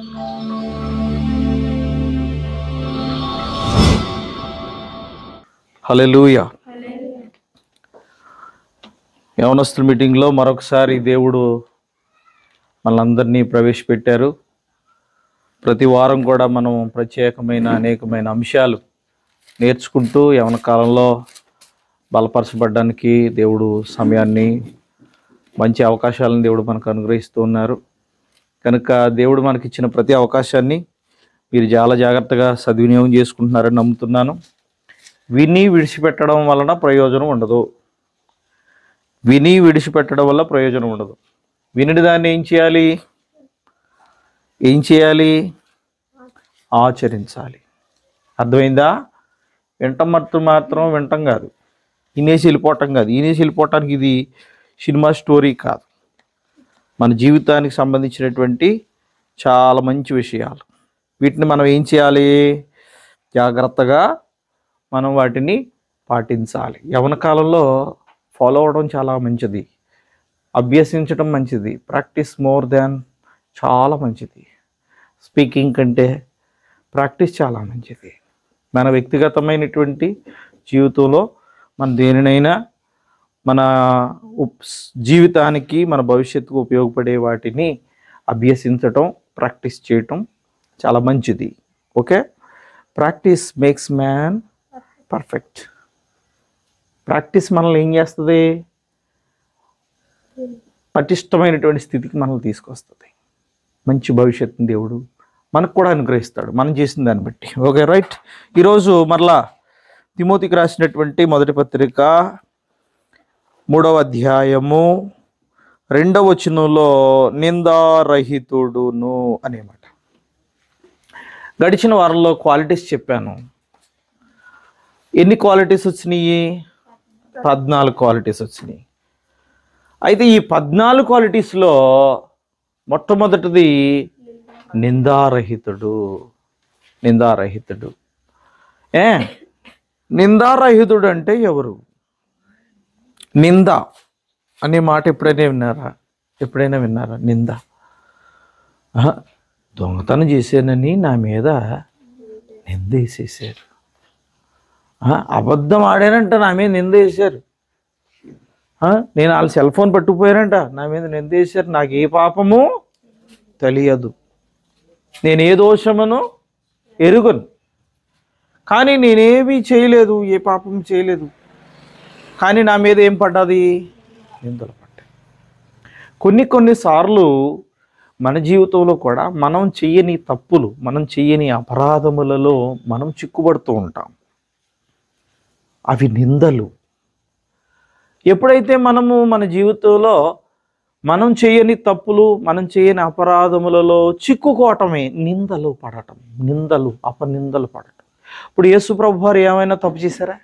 హల్లెలూయా యవనస్తుల మీటింగ్లో మరొకసారి దేవుడు మనందరినీ ప్రవేశపెట్టారు ప్రతి వారం కూడా మనం ప్రత్యేకమైన అనేకమైన అంశాలు నేర్చుకుంటూ యవన కాలంలో బలపరచబడడానికి దేవుడు సమయాన్ని మంచి అవకాశాలను దేవుడు మనకు అనుగ్రహిస్తూ ఉన్నారు కనుక దేవుడు మనకి ఇచ్చిన ప్రతి అవకాశాన్ని మీరు చాలా జాగ్రత్తగా సద్వినియోగం చేసుకుంటున్నారని నమ్ముతున్నాను విని విడిచిపెట్టడం వలన ప్రయోజనం ఉండదు విని విడిచిపెట్టడం వల్ల ప్రయోజనం ఉండదు వినిడి దాన్ని ఏం చేయాలి ఏం చేయాలి ఆచరించాలి అర్థమైందా వింటం మాత్రం మాత్రం వింటం కాదు ఇనేసి వెళ్ళిపోవటం కాదు ఇనేసి వెళ్ళిపోవటానికి ఇది సినిమా స్టోరీ కాదు మన జీవితానికి సంబంధించినటువంటి చాలా మంచి విషయాలు వీటిని మనం ఏం చేయాలి జాగ్రత్తగా మనం వాటిని పాటించాలి యవన కాలంలో ఫాలో అవడం చాలా మంచిది అభ్యసించడం మంచిది ప్రాక్టీస్ మోర్ దాన్ చాలా మంచిది స్పీకింగ్ కంటే ప్రాక్టీస్ చాలా మంచిది మన వ్యక్తిగతమైనటువంటి జీవితంలో మన దేనినైనా మన ఉప్- జీవితానికి మన భవిష్యత్తుకు ఉపయోగపడే వాటిని అభ్యసించటం ప్రాక్టీస్ చేయటం చాలా మంచిది okay practice makes man perfect practice మనల్ని ఏం చేస్తుంది పటిష్టమైనటువంటి స్థితికి మనల్ని తీసుకొస్తుంది మంచి భవిష్యత్తుని దేవుడు మనకు కూడా అనుగ్రహిస్తాడు మనం చేసిన దాన్ని బట్టి ఓకే రైట్ ఈరోజు మరలా తిమోతికి రాసినటువంటి మొదటి పత్రిక మూడవ అధ్యాయము రెండవ వచనంలో నిందారహితుడును అనేమాట గడిచిన వారంలో క్వాలిటీస్ చెప్పాను ఎన్ని క్వాలిటీస్ వచ్చినాయి పద్నాలుగు క్వాలిటీస్ వచ్చినాయి అయితే ఈ పద్నాలుగు క్వాలిటీస్లో మొట్టమొదటిది నిందారహితుడు నిందారహితుడు ఏ నిందారహితుడు అంటే ఎవరు నింద అనే మాట ఎప్పుడైనా విన్నారా ఎప్పుడైనా విన్నారా నింద ఆహా, దొంగతనం చేశానని నా మీద నింద వేసేసారు ఆ, అబద్ధం ఆడానంట నా మీద నింద వేశారు ఆ, నేను వాళ్ళ సెల్ ఫోన్ పట్టుకుపోయానంట నా మీద నింద వేశారు నాకు ఏ పాపము తెలియదు నేను ఏ దోషమును ఎరుగను కానీ నేనేమీ చేయలేదు ఏ పాపం చేయలేదు కానీ నా మీద ఏం పడ్డది నిందలు పడ్డాయి కొన్ని కొన్నిసార్లు మన జీవితంలో కూడా మనం చెయ్యని తప్పులు మనం చెయ్యని అపరాధములలో మనం చిక్కుబడుతూ ఉంటాం అవి నిందలు ఎప్పుడైతే మనము మన జీవితంలో మనం చేయని తప్పులు మనం చేయని అపరాధములలో చిక్కుకోవటమే నిందలు పడటం నిందలు అపనిందలు పడటం ఇప్పుడు యేసు ప్రభు వారు ఏమైనా తప్పు చేశారా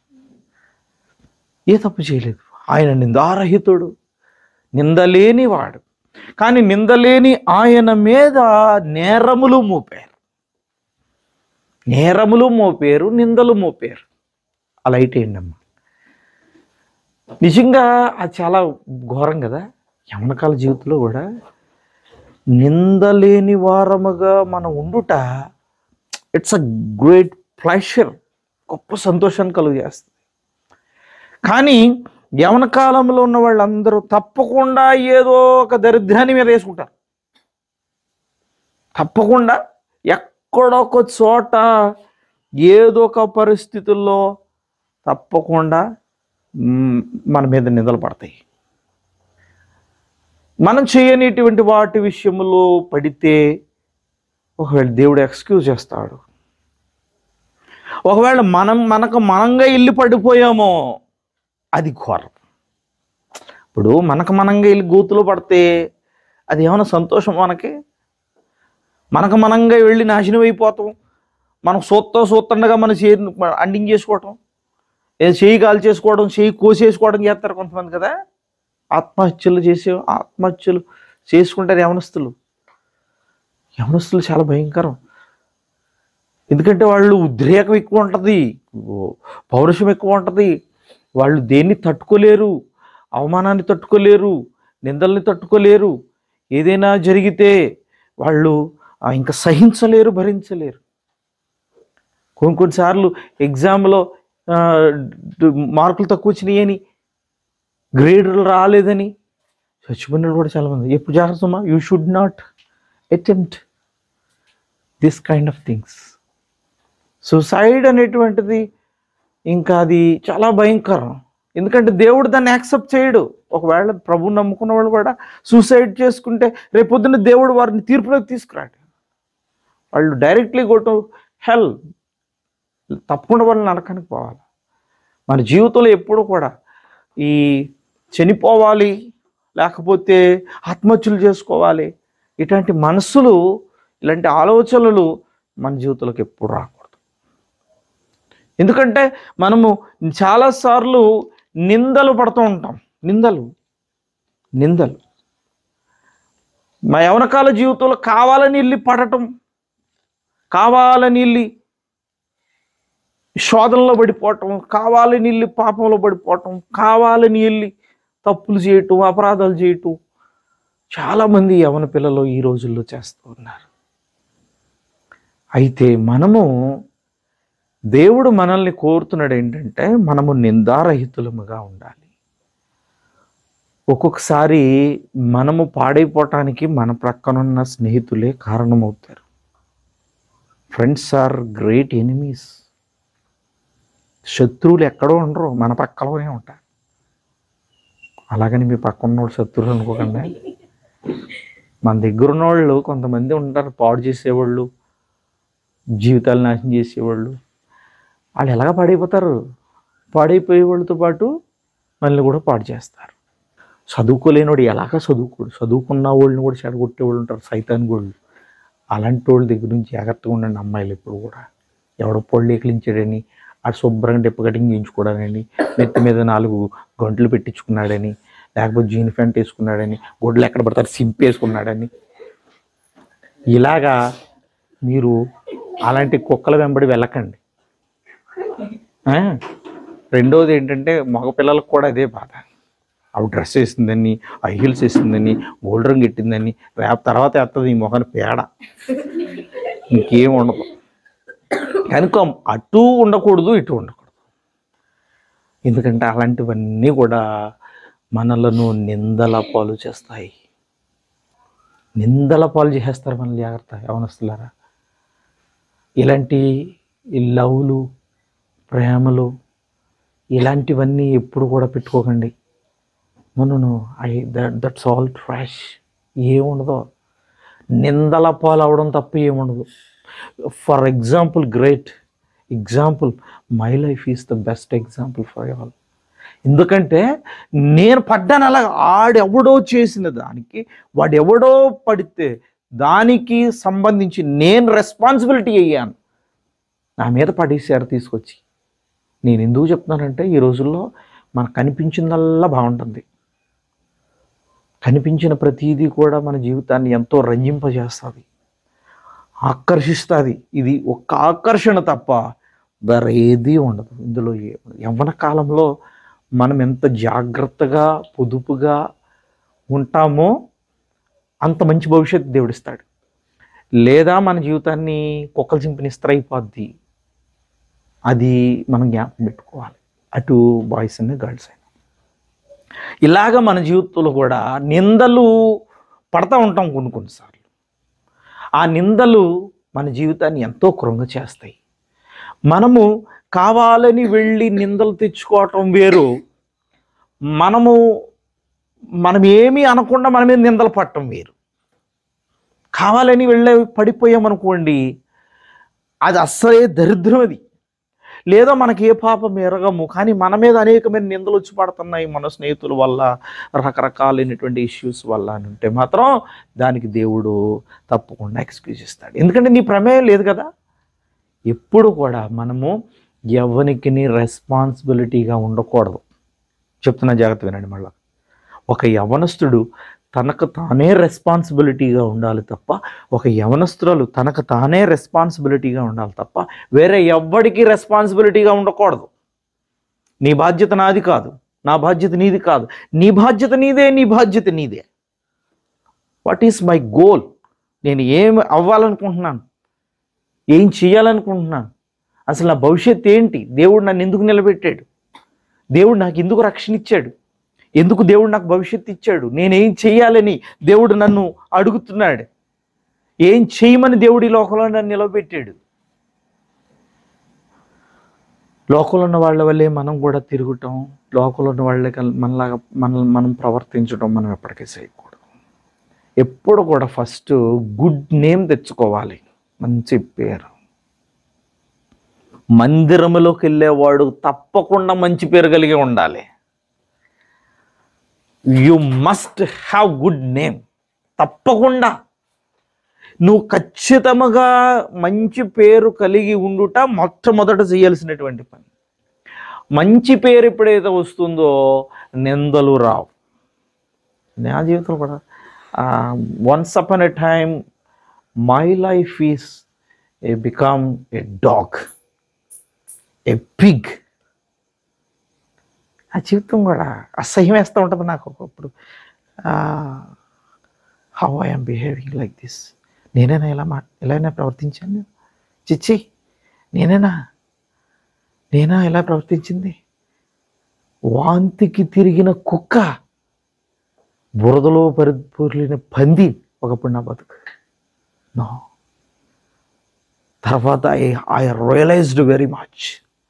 ఏ తప్పు చేయలేదు ఆయన నిందారహితుడు నిందలేనివాడు కానీ నిందలేని ఆయన మీద నేరములు మోపారు నేరములు మోపారు నిందలు మోపారు అలా అయితే ఏంటమ్మా నిజంగా అది చాలా ఘోరం కదా యమనకాల జీవితంలో కూడా నిందలేని వారముగా మనం ఉండుట ఇట్స్ అ గ్రేట్ ప్లెషర్ గొప్ప సంతోషాన్ని కలుగు చేస్తుంది కానీ యవన కాలంలో ఉన్న వాళ్ళందరూ తప్పకుండా ఏదో ఒక దరిద్రాన్ని మీద వేసుకుంటారు తప్పకుండా ఎక్కడొక చోట ఏదో ఒక పరిస్థితుల్లో తప్పకుండా మ్, మన మీద నిందలు పడతాయి మనం చేయనిటువంటి వాటి విషయంలో పడితే ఒకవేళ దేవుడు ఎక్స్క్యూజ్ చేస్తాడు ఒకవేళ మనం మనకు మనంగా ఇల్లు పడిపోయామో అది ఘోరం ఇప్పుడు మనకు మనంగా ఇల్లు గూతులో పడితే అది ఏమైనా సంతోషం మనకి మనకు మనంగా వెళ్ళి నాశనం అయిపోతాం మనం సూత్తో సూత్తండగా మన చేయి అండింగ్ చేసుకోవటం ఏదో చేయి కాలు చేసుకోవడం చేయి కోసేసుకోవడం చేస్తారు కొంతమంది కదా ఆత్మహత్యలు చేసే ఆత్మహత్యలు చేసుకుంటారు యవనస్తులు యవనస్తులు చాలా భయంకరం ఎందుకంటే వాళ్ళు ఉద్రేకం ఎక్కువ ఉంటుంది ఓ- పౌరుషం ఎక్కువ ఉంటుంది వాళ్ళు దేన్ని తట్టుకోలేరు అవమానాన్ని తట్టుకోలేరు నిందల్ని తట్టుకోలేరు ఏదైనా జరిగితే వాళ్ళు ఆ, ఇంకా సహించలేరు భరించలేరు కొన్ని కొన్నిసార్లు ఎగ్జామ్లో ఆ, డ్- మార్కులు తక్కువ వచ్చినాయి అని గ్రేడ్లు రాలేదని చచ్చిపోయిన కూడా చాలామంది ఎప్పుడు జాగ్రత్త అమ్మా you should not attempt this kind of things suicide అనేటువంటిది ఇంకా అది చాలా భయంకరం ఎందుకంటే దేవుడు దాన్ని యాక్సెప్ట్ చేయడు ఒకవేళ ప్రభు నమ్ముకున్న వాళ్ళు కూడా సూసైడ్ చేసుకుంటే రేపొద్దున దేవుడు వారిని తీర్పులోకి తీసుకురాడు వాళ్ళు డైరెక్ట్లీ గో టు హెల్ తప్పకుండా వాళ్ళు నరకానికి పోవాలి మన జీవితంలో ఎప్పుడు కూడా ఈ చనిపోవాలి లేకపోతే ఆత్మహత్యలు చేసుకోవాలి ఇట్లాంటి మనస్సులు ఇలాంటి ఆలోచనలు మన జీవితంలోకి ఎప్పుడు రాకూడదు ఎందుకంటే మనము చాలాసార్లు నిందలు పడుతూ ఉంటాం నిందలు నిందలు మా యవనకాల జీవితంలో కావాలని వెళ్ళి పడటం కావాలని వెళ్ళి శోధనలో పడిపోవటం కావాలని వెళ్ళి పాపంలో పడిపోవటం కావాలని వెళ్ళి తప్పులు చేయటం అపరాధాలు చేయటం చాలామంది యవన పిల్లలు ఈ రోజుల్లో చేస్తూ ఉన్నారు అయితే మనము దేవుడు మనల్ని కోరుతున్నాడు ఏంటంటే మనము నిందారహితులముగా ఉండాలి ఒక్కొక్కసారి మనము పాడైపోవటానికి మన ప్రక్కనున్న స్నేహితులే కారణమవుతారు ఫ్రెండ్స్ ఆర్ గ్రేట్ ఎనిమీస్ శత్రువులు ఎక్కడో ఉండరు మన పక్కలోనే ఉంటారు అలాగని మీ పక్కన ఉన్నోడు శత్రువులు అనుకోకుండా మన దగ్గర ఉన్నోళ్ళు కొంతమంది ఉంటారు పాడు చేసేవాళ్ళు జీవితాలు నాశనం చేసేవాళ్ళు వాళ్ళు ఎలాగ పాడైపోతారు పాడైపోయే వాళ్ళతో పాటు మనల్ని కూడా పాడు చేస్తారు చదువుకోలేనోడు ఎలాగ చదువుకోడు చదువుకున్న వాళ్ళని కూడా చెడగొట్టే వాళ్ళు ఉంటారు సైతాన్ గోళ్ళు అలాంటి వాళ్ళ దగ్గర నుంచి జాగ్రత్తగా ఉండండి అమ్మాయిలు ఎప్పుడు కూడా ఎవడో పొళ్ళు ఎక్కిలించాడని ఆ శుభ్రంగా డిప్ప కటింగ్ చేయించుకోవడానని నెత్తి మీద నాలుగు గంటలు పెట్టించుకున్నాడని లేకపోతే జీన్ ప్యాంట్ వేసుకున్నాడని గొడ్లు ఎక్కడ పడతారు సింప్ వేసుకున్నాడని ఇలాగా మీరు అలాంటి కుక్కల వెంబడి వెళ్ళకండి ఆ? రెండోది ఏంటంటే మగపిల్లలకు కూడా అదే బాధ ఆవిడ డ్రెస్ వేసిందని ఐ హీల్స్ వేసిందని గోల్డ్ రంగు ఎట్టిందని రేపు తర్వాత వేస్తుంది ఈ మొఖాన్ని పేడ ఇంకేం ఉండదు కనుక అటు ఉండకూడదు ఇటు ఉండకూడదు ఎందుకంటే అలాంటివన్నీ కూడా మనలను నిందల పాలు చేస్తాయి నిందల పాలు చేసేస్తారు మనల్ని జాగ్రత్త యవనస్తులారా ఇలాంటి ఈ లవ్లు ప్రేమలు ఇలాంటివన్నీ ఎప్పుడు కూడా పెట్టుకోకండి no I that that's all trash ఏముండదు నిందల పాలు అవడం తప్ప ఏముండదు for example great example my life is the best example for all ఎందుకంటే నేను పడ్డాను అలా ఆడెవడో చేసిన దానికి వాడు ఎవడో పడితే దానికి సంబంధించి నేను రెస్పాన్సిబిలిటీ అయ్యాను నా మీద పడేసారు తీసుకొచ్చి నేను ఎందుకు చెప్తున్నానంటే ఈ రోజుల్లో మనకు కనిపించిందల్లా బాగుంటుంది కనిపించిన ప్రతిదీ కూడా మన జీవితాన్ని ఎంతో రంజింపజేస్తుంది ఆకర్షిస్తుంది ఇది ఒక్క ఆకర్షణ తప్ప వేరే ఏదీ ఉండదు ఇందులో ఏ- యవ్వన కాలంలో మనం ఎంత జాగ్రత్తగా పొదుపుగా ఉంటామో అంత మంచి భవిష్యత్తు దేవుడిస్తాడు లేదా మన జీవితాన్ని కుక్కలు చింపినిస్తారు అయిపోద్ది అది మనం జ్ఞాపకం పెట్టుకోవాలి అటు బాయ్స్ అయినా గర్ల్స్ అయినా ఇలాగ మన జీవితంలో కూడా నిందలు పడతా ఉంటాం కొన్ని కొన్నిసార్లు ఆ నిందలు మన జీవితాన్ని ఎంతో కృంగ చేస్తాయి మనము కావాలని వెళ్ళి నిందలు తెచ్చుకోవటం వేరు మనము మనం ఏమీ అనకుండా మన మీద నిందలు పట్టడం వేరు కావాలని వెళ్ళే పడిపోయామనుకోండి అది అస్సలే దరిద్రం అది లేదా మనకి ఏ పాపం ఎరగము కానీ మన మీద అనేకమైన నిందలు వచ్చి పడుతున్నాయి మన స్నేహితుల వల్ల రకరకాలైనటువంటి ఇష్యూస్ వల్ల అని ఉంటే మాత్రం దానికి దేవుడు తప్పకుండా ఎక్స్క్యూజ్ ఇస్తాడు ఎందుకంటే నీ ప్రమేయం లేదు కదా ఎప్పుడు కూడా మనము ఎవరికి రెస్పాన్సిబిలిటీగా ఉండకూడదు చెప్తున్న జాగ్రత్త వినండి మళ్ళీ ఒక యవనస్తుడు తనకు తానే రెస్పాన్సిబిలిటీగా ఉండాలి తప్ప ఒక యవనస్తురాలు తనకు తానే రెస్పాన్సిబిలిటీగా ఉండాలి తప్ప వేరే ఎవ్వడికి రెస్పాన్సిబిలిటీగా ఉండకూడదు నీ బాధ్యత నాది కాదు నా బాధ్యత నీది కాదు నీ బాధ్యత నీదే నీ బాధ్యత నీదే వాట్ ఈస్ మై గోల్ నేను ఏం అవ్వాలనుకుంటున్నాను ఏం చేయాలనుకుంటున్నాను అసలు నా భవిష్యత్ ఏంటి దేవుడు నన్ను ఎందుకు నిలబెట్టాడు దేవుడు నాకు ఎందుకు రక్షణ ఇచ్చాడు ఎందుకు దేవుడు నాకు భవిష్యత్తు ఇచ్చాడు నేనేం చేయాలని దేవుడు నన్ను అడుగుతున్నాడు ఏం చేయమని దేవుడు ఈ లోకంలో నన్ను నిలబెట్టాడు లోకంలో ఉన్న వాళ్ళ వల్లే మనం కూడా తిరగటం లోకంలో ఉన్న వాళ్ళే కల్- మనలాగా మన మనం ప్రవర్తించడం మనం ఎప్పటికీ చేయకూడదు ఎప్పుడు కూడా ఫస్ట్ గుడ్ నేమ్ తెచ్చుకోవాలి మంచి పేరు మందిరములోకి వెళ్ళేవాడు తప్పకుండా మంచి పేరు కలిగి ఉండాలి you must have good name తప్పకుండా నువ్వు ఖచ్చితంగా మంచి పేరు కలిగి ఉండుట మొట్టమొదట చేయాల్సినటువంటి పని మంచి పేరు ఎప్పుడైతే వస్తుందో నిందలు రావు నా జీవితంలో కూడా once upon a time my life is a become a dog a pig ఆ జీవితం కూడా అసహ్యం వేస్తూ ఉంటుంది నాకు ఒకప్పుడు how I'm behaving like this నేనేనా ఇలా మా ఎలాగైనా ప్రవర్తించాను నేను? చిచ్చి నేనేనా నేనా ఎలా ప్రవర్తించింది వాంతికి తిరిగిన కుక్క బురదలో పరిపూర్లిన పంది ఒకప్పుడు నా బతుకు నో తర్వాత I I realised very much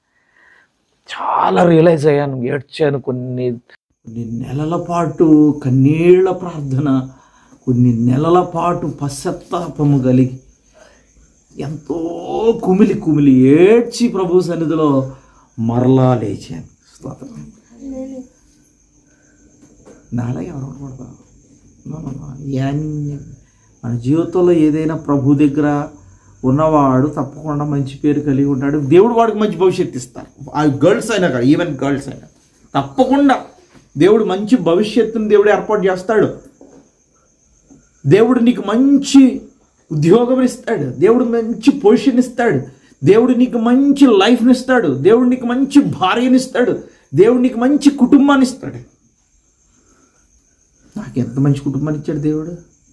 చాలా రియలైజ్ అయ్యాను ఏడ్చాను కొన్ని కొన్ని నెలల పాటు కన్నీళ్ల ప్రార్థన కొన్ని నెలల పాటు పశ్చత్తాపము కలిగి ఎంతో కుమిలి కుమిలి ఏడ్చి ప్రభు సన్నిధిలో మరలా లేచాను స్తోత్రం నాలా ఎవరు పడతారు మన జీవితంలో ఏదైనా ప్రభు దగ్గర ఉన్నవాడు తప్పకుండా మంచి పేరు కలిగి ఉంటాడు దేవుడు వాడికి మంచి భవిష్యత్తు ఇస్తారు ఆ గర్ల్స్ అయినా కాదు ఈవెన్ గర్ల్స్ అయినా తప్పకుండా దేవుడు మంచి భవిష్యత్తుని దేవుడు ఏర్పాటు చేస్తాడు దేవుడు నీకు మంచి ఉద్యోగం ఇస్తాడు దేవుడు మంచి పొజిషన్ ఇస్తాడు దేవుడు నీకు మంచి లైఫ్ని ఇస్తాడు దేవుడు నీకు మంచి భార్యని ఇస్తాడు దేవుడు నీకు మంచి కుటుంబాన్ని ఇస్తాడు నాకు ఎంత మంచి కుటుంబాన్ని ఇచ్చాడు దేవుడు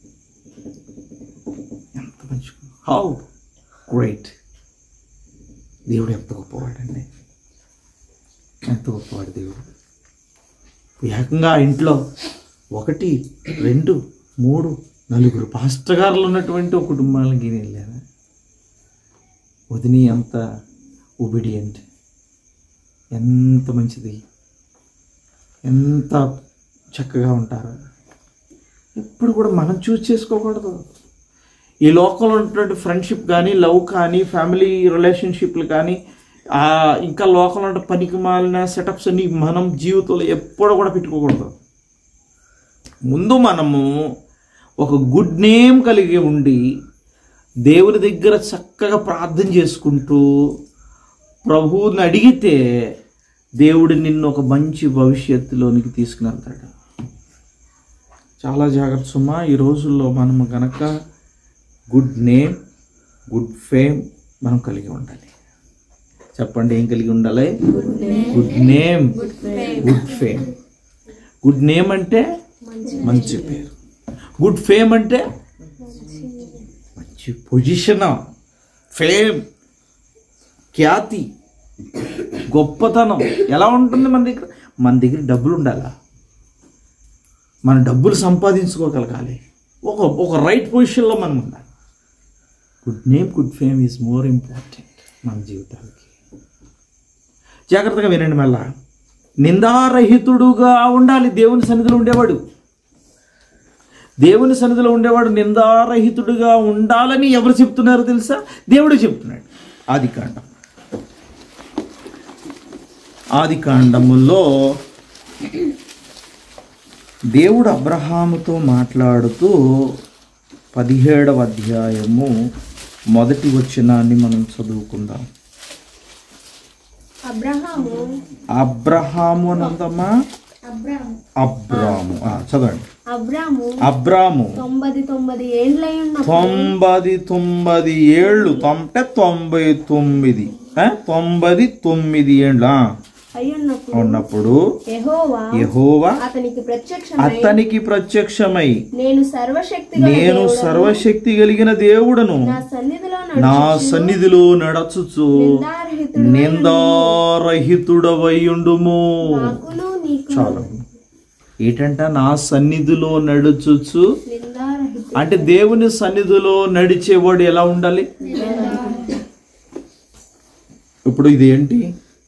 ఎంత మంచి హౌ గ్రేట్ దేవుడు ఎంత గొప్పవాడండి ఎంత గొప్పవాడు దేవుడు ఏకంగా ఆ ఇంట్లో ఒకటి రెండు మూడు నలుగురు పాస్టర్ గారులు ఉన్నటువంటి ఒక కుటుంబాలకి వెళ్ళాను వదిని అంత ఒబిడియంట్ ఎంత మంచిది ఎంత చక్కగా ఉంటారు ఎప్పుడు కూడా మనం చూస్ చేసుకోకూడదు ఈ లోకంలో ఉన్నటువంటి ఫ్రెండ్షిప్ కానీ లవ్ కానీ ఫ్యామిలీ రిలేషన్షిప్లు కానీ ఆ ఇంకా లోకంలో ఉన్న పనికి మాలిన సెటప్స్ అన్ని మనం జీవితంలో ఎప్పుడు కూడా పెట్టుకోకూడదు ముందు మనము ఒక గుడ్ నేమ్ కలిగి ఉండి దేవుని దగ్గర చక్కగా ప్రార్థన చేసుకుంటూ ప్రభువుని అడిగితే దేవుడు నిన్ను ఒక మంచి భవిష్యత్తులోనికి తీసుకుని వెళ్తాడు చాలా జాగ్రత్త సుమా ఈ రోజుల్లో మనము గనక గుడ్ నేమ్ గుడ్ ఫేమ్ మనం కలిగి ఉండాలి చెప్పండి ఏం కలిగి ఉండాలి good name good fame good name అంటే మంచి పేరు గుడ్ ఫేమ్ అంటే మంచి పొజిషన్ ఫేమ్ ఖ్యాతి గొప్పతనం ఎలా ఉంటుంది మన దగ్గర మన దగ్గర డబ్బులు ఉండాలా మన డబ్బులు సంపాదించుకోగలగాలి ఒక ఒక రైట్ పొజిషన్లో మనం ఉండాలి good name good fame is more important మన జీవితానికి జాగ్రత్తగా వినండి మళ్ళా నిందారహితుడుగా ఉండాలి దేవుని సన్నిధిలో ఉండేవాడు దేవుని సన్నిధిలో ఉండేవాడు నిందారహితుడుగా ఉండాలని ఎవరు చెప్తున్నారు తెలుసా దేవుడు చెప్తున్నాడు ఆది కాండం ఆది కాండములో దేవుడు అబ్రహాముతో మాట్లాడుతూ పదిహేడవ అధ్యాయము మొదటి వచనాన్ని మనం చదువుకుందాం అబ్రహాము అబ్రహాము అనందమ్మా అబ్రాము అబ్రాము ఆ, చదవండి అబ్రాము అబ్రాము తొంభది తొమ్మిది ఏండ్లై ఉన్నప్పుడు తొంభది తొంభది ఏళ్ళు తొంటే తొంభై తొమ్మిది ఆ? తొంభది తొమ్మిది ఏళ్ళు ఆ. అయ్యున్నప్పుడు ఉన్నప్పుడు యెహోవా యెహోవా అతనికి ప్రత్యక్షమై అతనికి ప్రత్యక్షమై నేను సర్వశక్తి నేను సర్వశక్తి కలిగిన దేవుడను నా సన్నిధిలో నా సన్నిధిలో నడచుచు నిందారహితుడు నిందారహితుడవయ్యుండుము నాకును నీకు చాలు ఏంటంట నా సన్నిధిలో నడుచుచు నిందారహితుడు అంటే దేవుని సన్నిధిలో నడిచేవాడు ఎలా ఉండాలి ఇప్పుడు ఇదేంటి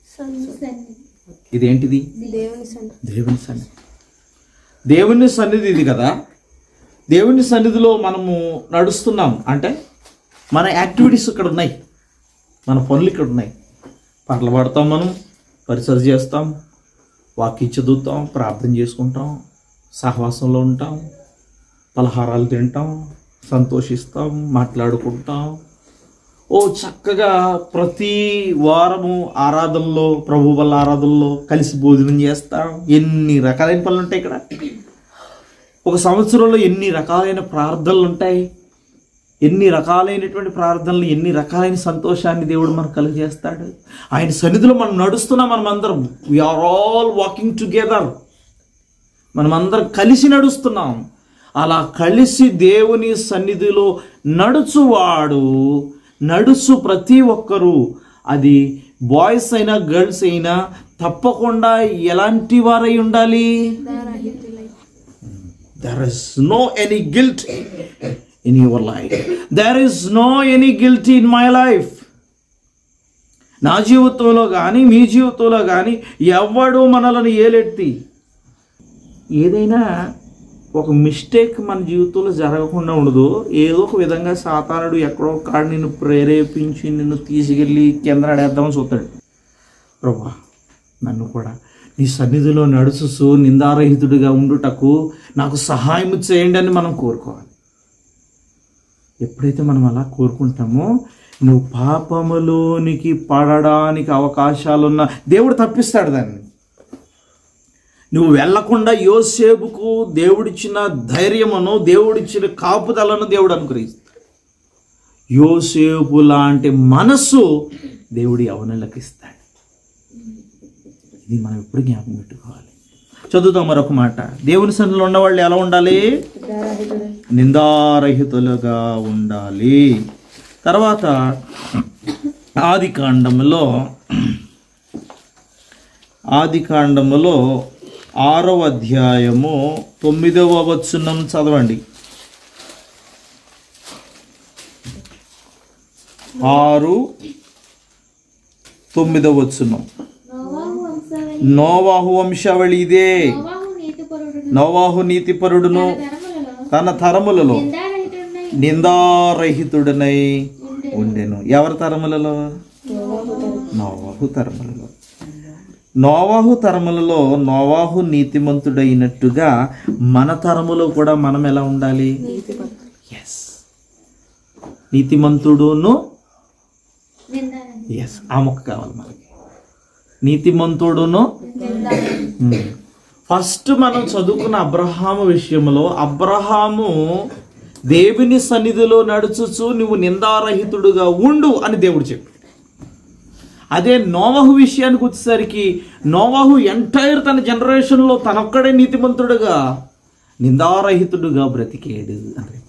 ఇదేంటిది దేవుని సన్నిధి దేవుని సన్నిధి దేవుని సన్నిధి ఇది కదా దేవుని సన్నిధిలో మనము నడుస్తున్నాం అంటే మన యాక్టివిటీస్ ఇక్కడ ఉన్నాయి మన పనులు ఇక్కడ ఉన్నాయి పాటలు పాడతాం మనం పరిసర చేస్తాం వాక్యం చదువుతాం ప్రార్థన చేసుకుంటాం సహవాసంలో ఉంటాం పలహారాలు తింటాం సంతోషిస్తాం మాట్లాడుకుంటాం ఓ చక్కగా ప్రతి వారము ఆరాధనలో ప్రభు వల్ల ఆరాధనలో కలిసి భోజనం చేస్తాం ఎన్ని రకాలైన పనులు ఉంటాయి ఇక్కడ ఒక సంవత్సరంలో ఎన్ని రకాలైన ప్రార్థనలు ఉంటాయి ఎన్ని రకాలైనటువంటి ప్రార్థనలు ఎన్ని రకాలైన సంతోషాన్ని దేవుడు మనకు కలిగజేస్తాడు ఆయన సన్నిధిలో మనం నడుస్తున్నాం మనం అందరం వీఆర్ ఆల్ వాకింగ్ టుగెదర్ మనమందరం కలిసి నడుస్తున్నాం అలా కలిసి దేవుని సన్నిధిలో నడుచువాడు నడుచు ప్రతి ఒక్కరూ అది బాయ్స్ అయినా గర్ల్స్ అయినా తప్పకుండా ఎలాంటి వారై ఉండాలి there is no any guilt in your life there is no any guilt in my life నా జీవితంలో కానీ మీ జీవితంలో కానీ ఎవడు మనలను ఏలెత్తి ఏదైనా ఒక మిస్టేక్ మన జీవితంలో జరగకుండా ఉండదు ఏదో ఒక విధంగా సాతానుడు ఎక్కడో ఒక కాడ నిన్ను ప్రేరేపించి నిన్ను తీసుకెళ్ళి కింద ఆడేద్దామని చూస్తాడు ప్రభా నన్ను కూడా నీ సన్నిధిలో నడుచుసు నిందారహితుడిగా ఉండుటకు నాకు సహాయం చేయండి అని మనం కోరుకోవాలి ఎప్పుడైతే మనం అలా కోరుకుంటామో నువ్వు పాపములోనికి పడడానికి అవకాశాలున్న దేవుడు తప్పిస్తాడు దాన్ని నువ్వు వెళ్లకుండా యోసేపుకు దేవుడిచ్చిన ధైర్యమును దేవుడిచ్చిన కాపుదలను దేవుడు అనుగ్రహిస్తాడు యోసేపు లాంటి మనస్సు దేవుడి అవనలకు ఇస్తాడు ఇది మనం ఎప్పుడు జ్ఞాపకం పెట్టుకోవాలి చదువుతాం మరొక మాట దేవుని సన్నిధిలో ఉన్నవాళ్ళు ఎలా ఉండాలి నిందారహితులుగా ఉండాలి తర్వాత ఆది కాండములో ఆది కాండములో ఆరవ అధ్యాయము తొమ్మిదవ వచనం చదవండి ఆరు తొమ్మిదవ వచనం నోవాహు వంశావళి ఇదే నోవాహు నీతిపరుడును తన తరములలో నిందారహితుడనై ఉండెను ఎవరి తరములలో నోవాహు తరములలో నోవాహు తరములలో నోవాహు నీతిమంతుడైనట్టుగా మన తరములో కూడా మనం ఎలా ఉండాలి ఎస్ నీతిమంతుడును ఎస్ ఆ మొక్క కావాలి మనకి నీతిమంతుడును ఫస్ట్ మనం చదువుకున్న అబ్రహాము విషయంలో అబ్రహాము దేవుని సన్నిధిలో నడుచుచు నువ్వు నిందారహితుడుగా ఉండు అని దేవుడు చెప్పాడు అదే నోవహు విషయానికి వచ్చేసరికి నోవహు ఎంటైర్ తన జనరేషన్లో తనొక్కడే నీతిమంతుడుగా నిందారహితుడుగా బ్రతికేడు అని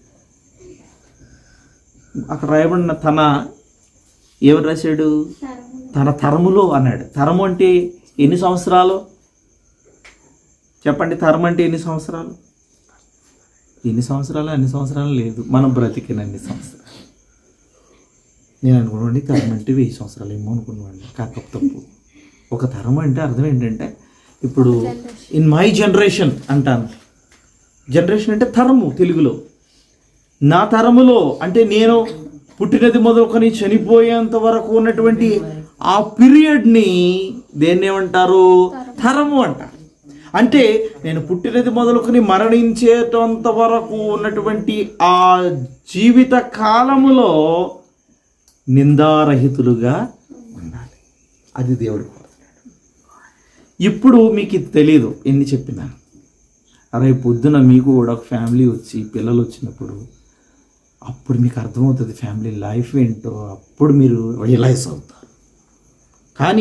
అక్కడ రాయబడిన తన ఏమని రాశాడు తన తరములో అన్నాడు తరము అంటే ఎన్ని సంవత్సరాలు చెప్పండి తరం అంటే ఎన్ని సంవత్సరాలు ఎన్ని సంవత్సరాలు అన్ని సంవత్సరాలు లేదు మనం బ్రతికిన అన్ని సంవత్సరాలు నేను అనుకున్నాండి తరం అంటే వెయ్యి సంవత్సరాలు ఏమో అనుకున్నాను కాకపోతే తప్పు ఒక తరం అంటే అర్థం ఏంటంటే ఇప్పుడు ఇన్ మై జనరేషన్ అంటాను జనరేషన్ అంటే తరము తెలుగులో నా తరములో అంటే నేను పుట్టినది మొదలుకొని చనిపోయేంత వరకు ఉన్నటువంటి ఆ పీరియడ్ని దేన్ని ఏమంటారు తరము అంటారు అంటే నేను పుట్టినది మొదలుకొని మరణించేటంత వరకు ఉన్నటువంటి ఆ జీవిత కాలములో నిందారహితులుగా ఉండాలి అది దేవుడు కోరుతున్నాడు ఇప్పుడు మీకు ఇది తెలియదు ఎన్ని చెప్పినా రేపు పొద్దున మీకు కూడా ఒక ఫ్యామిలీ వచ్చి పిల్లలు వచ్చినప్పుడు అప్పుడు మీకు అర్థమవుతుంది ఫ్యామిలీ లైఫ్ ఏంటో అప్పుడు మీరు రియలైజ్ అవుతారు కానీ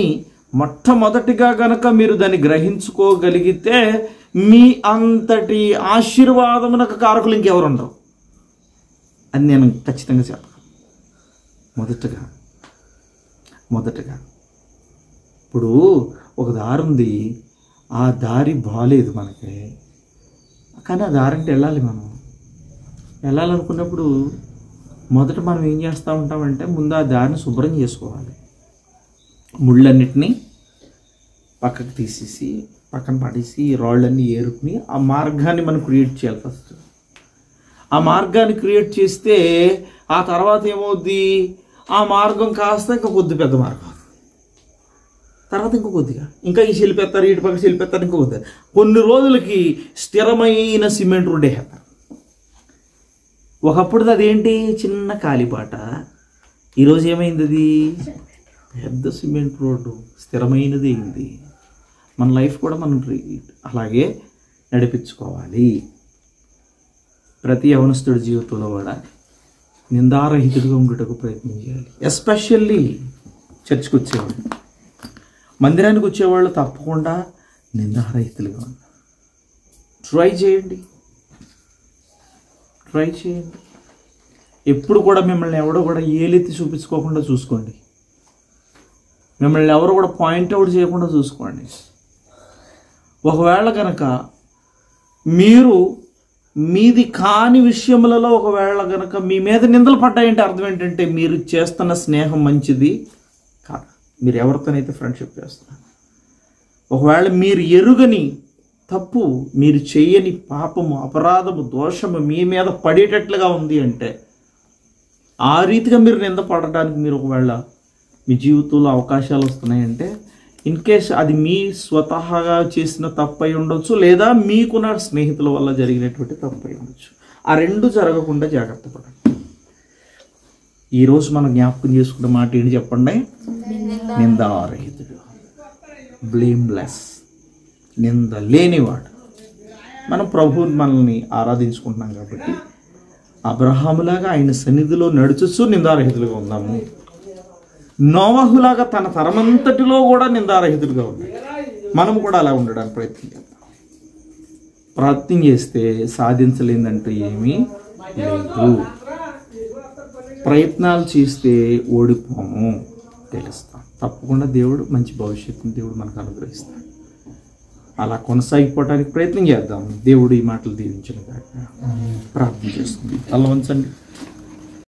మొట్టమొదటిగా గనక మీరు దాన్ని గ్రహించుకోగలిగితే మీ అంతటి ఆశీర్వాదమునకు కారకులు ఇంకెవరు ఉండరు అని నేను ఖచ్చితంగా చెప్పను మొదటగా మొదటగా ఇప్పుడు ఒక దారి ఉంది ఆ దారి బాగాలేదు మనకి కానీ ఆ దారి అంటే వెళ్ళాలి మనం వెళ్ళాలనుకున్నప్పుడు మొదట మనం ఏం చేస్తూ ఉంటామంటే ముందు ఆ దారిని శుభ్రం చేసుకోవాలి ముళ్ళన్నిటినీ పక్కకు తీసేసి పక్కన పడేసి ఈ రాళ్ళన్నీ ఏరుకుని ఆ మార్గాన్ని మనం క్రియేట్ చేయాలి ఫస్ట్ ఆ మార్గాన్ని క్రియేట్ చేస్తే ఆ తర్వాత ఏమవుద్ది ఆ మార్గం కాస్త ఇంకా కొద్ది పెద్ద మార్గం అవుతుంది. తర్వాత ఇంకో కొద్దిగా ఇంకా ఈ శిల్పెత్తారు ఇటు పక్క శిల్పెత్తారు ఇంకో కొద్దిగా కొన్ని రోజులకి స్థిరమైన సిమెంట్ రోడ్ వేస్తారు ఒకప్పుడు అదేంటి చిన్న కాలిపాట ఈరోజు ఏమైంది అది పెద్ద సిమెంట్ రోడ్డు స్థిరమైనది అయింది మన లైఫ్ కూడా మనం రి- అలాగే నడిపించుకోవాలి ప్రతి యవనస్తుడి జీవితంలో కూడా నిందారహితుడిగా ఉండుటకు ప్రయత్నం చేయాలి ఎస్పెషల్లీ చర్చ్కి వచ్చేవాళ్ళు మందిరానికి వచ్చేవాళ్ళు తప్పకుండా నిందారహితులుగా ఉన్నారు ట్రై చేయండి ట్రై చేయండి ఎప్పుడు కూడా మిమ్మల్ని ఎవడో కూడా ఏలెత్తి చూపించుకోకుండా చూసుకోండి మిమ్మల్ని ఎవరు కూడా పాయింట్ అవుట్ చేయకుండా చూసుకోండి ఒకవేళ కనుక మీరు మీది కాని విషయములలో ఒకవేళ కనుక మీ మీద నిందలు పడ్డాయంటే అర్థం ఏంటంటే మీరు చేస్తున్న స్నేహం మంచిది కాదు మీరు ఎవరితోనైతే ఫ్రెండ్షిప్ చేస్తున్నారు ఒకవేళ మీరు ఎరుగని తప్పు మీరు చేయని పాపము అపరాధము దోషము మీ మీద పడేటట్లుగా ఉంది అంటే ఆ రీతిగా మీరు నింద పడడానికి మీరు ఒకవేళ మీ జీవితంలో అవకాశాలు వస్తున్నాయంటే ఇన్ కేస్ అది మీ స్వతహాగా చేసిన తప్పు అయి ఉండొచ్చు లేదా మీకున్న స్నేహితుల వల్ల జరిగినటువంటి తప్పు అయి ఉండొచ్చు ఆ రెండు జరగకుండా జాగ్రత్త పడండి ఈరోజు మనం జ్ఞాపకం చేసుకున్న మాట ఏంటి చెప్పండి నిందారహితుడు బ్లేమ్లెస్ నింద లేనివాడు మనం ప్రభువుని మనల్ని ఆరాధించుకుంటున్నాం కాబట్టి అబ్రహాములాగా ఆయన సన్నిధిలో నడుచుచు నిందారహితులుగా ఉన్నాము నోవహులాగా తన తరమంతటిలో కూడా నిందారహితులుగా ఉన్నాయి మనం కూడా అలా ఉండడానికి ప్రయత్నం చేద్దాం ప్రయత్నం చేస్తే సాధించలేదంటూ ఏమీ లేదు ప్రయత్నాలు చేస్తే ఓడిపోము తెలుస్తాం తప్పకుండా దేవుడు మంచి భవిష్యత్తుని దేవుడు మనకు అనుగ్రహిస్తాడు అలా కొనసాగిపోవడానికి ప్రయత్నం చేద్దాం దేవుడు ఈ మాటలు దీవించిన ప్రార్థన చేస్తుంది అలా ఉంచండి